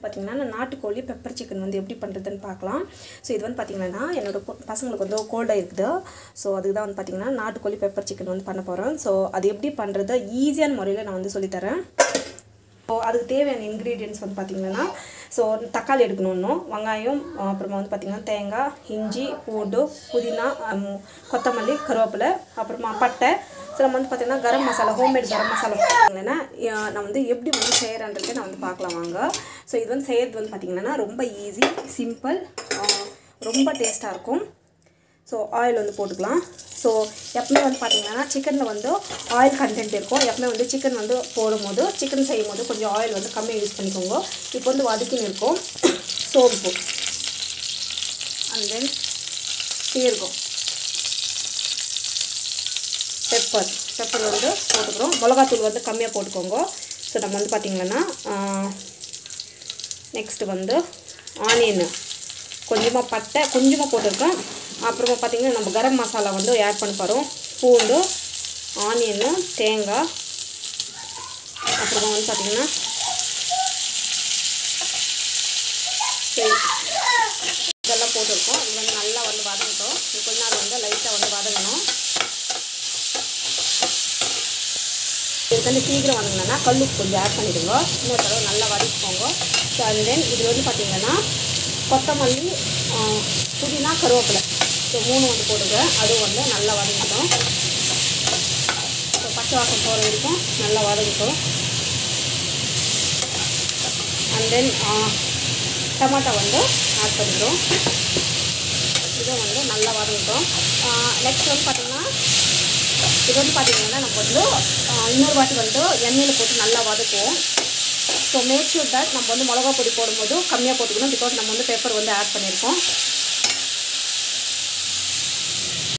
பார்த்திங்கன்னா நான் நாட்டுக்கோழி பெப்பர் சிக்கன் வந்து எப்படி பண்ணுறதுன்னு பார்க்கலாம் ஸோ இது வந்து பார்த்திங்கன்னா என்னோட பொ- பசங்களுக்கு வந்து கோல்டாக இருக்குது ஸோ அதுக்கு தான் வந்து பார்த்திங்கன்னா நாட்டுக்கோழி பெப்பர் சிக்கன் வந்து பண்ண போகிறேன் ஸோ அது எப்படி பண்ணுறது ஈஸியான முறையில் நான் வந்து சொல்லித்தரேன் ஸோ அதுக்கு தேவையான இன்க்ரீடியன்ஸ் வந்து பார்த்திங்கன்னா ஸோ தக்காளி எடுக்கணும் இன்னும் வெங்காயம் அஹ் அப்புறமா வந்து பார்த்திங்கன்னா தேங்காய் இஞ்சி பூண்டு புதினா ஹம், கொத்தமல்லி கருவேப்பிலை அப்புறமா பட்டை ஸோ நம்ம வந்து பார்த்திங்கன்னா கரம் மசாலா ஹோம்மேட் கரம் மசாலா பார்த்தீங்கன்னா அஹ் நான் வந்து எப்படி வந்து செய்கிறேன்றதை நான் வந்து பார்க்கலாம் வாங்க ஸோ இது வந்து செய்கிறது வந்து பார்த்திங்கன்னா ரொம்ப ஈஸி சிம்பிள் ரொம்ப டேஸ்ட்டாக இருக்கும் ஸோ ஆயில் வந்து போட்டுக்கலாம் ஸோ எப்பவுமே வந்து பார்த்தீங்கன்னா சிக்கனில் வந்து ஆயில் கண்டென்ட் இருக்கும் எப்பவுமே வந்து சிக்கன் வந்து போடும்போது சிக்கன் செய்யும் போது கொஞ்சம் ஆயில் வந்து கம்மியாக யூஸ் பண்ணிக்கோங்க இப்போ வந்து வதக்கின்னு இருக்கும் சோம்பு அண்ட் தென் சீரகம் பெப்பர் பெப்பர் வந்து போட்டுக்கிறோம் மிளகாத்தூள் வந்து கம்மியாக போட்டுக்கோங்க ஸோ நம்ம வந்து பார்த்திங்கன்னா நெக்ஸ்ட்டு வந்து ஆனியன் கொஞ்சமாக பட்டை கொஞ்சமாக போட்டிருக்கேன் அப்புறமா பார்த்திங்கன்னா நம்ம கரம் மசாலா வந்து ஆட் பண்ண போகிறோம் பூண்டு ஆனியனு தேங்காய் அப்புறமா வந்து பார்த்திங்கன்னா சரி இதெல்லாம் போட்டிருக்கோம் இது வந்து நல்லா வந்து வதங்கட்டும் இது கொஞ்ச நாள் வந்து லைட்டாக வந்து வதங்கணும் இதுக்கு வந்து சீக்கிரம் வதங்கினா கல்லுப்பு கொஞ்சம் ஆட் பண்ணிடுங்க இன்னொரு தடவை நல்லா வதக்கிக்கோங்க ஸோ அண்ட் தென் இது வந்து பார்த்திங்கன்னா கொத்தமல்லி ஆ, புதினா கருவேப்பிலை ஸோ மூணு வந்து போடுங்க அதுவும் வந்து நல்லா வதங்கட்டும் ஸோ பச்சை வாசம் போகிற வரைக்கும் நல்லா வதங்கட்டும் அண்ட் தென் டமாட்டோ வந்து ஆட் பண்ணிக்கிறோம் இதுவும் வந்து நல்லா வதங்கட்டும் நெக்ஸ்ட் வந்து பார்த்திங்கன்னா இது வந்து பார்த்திங்கன்னா நம்ம வந்து ஆஹ், இன்னொரு வாட்டி வந்து எண்ணெயில் போட்டு நல்லா வதக்குவோம் ஸோ மேக் ஷூர் தட் நம்ம வந்து மிளகா பொடி போடும்போது கம்மியாக போட்டுக்கணும் பிகாஸ் நம்ம வந்து பெப்பர் வந்து ஆட் பண்ணியிருக்கோம்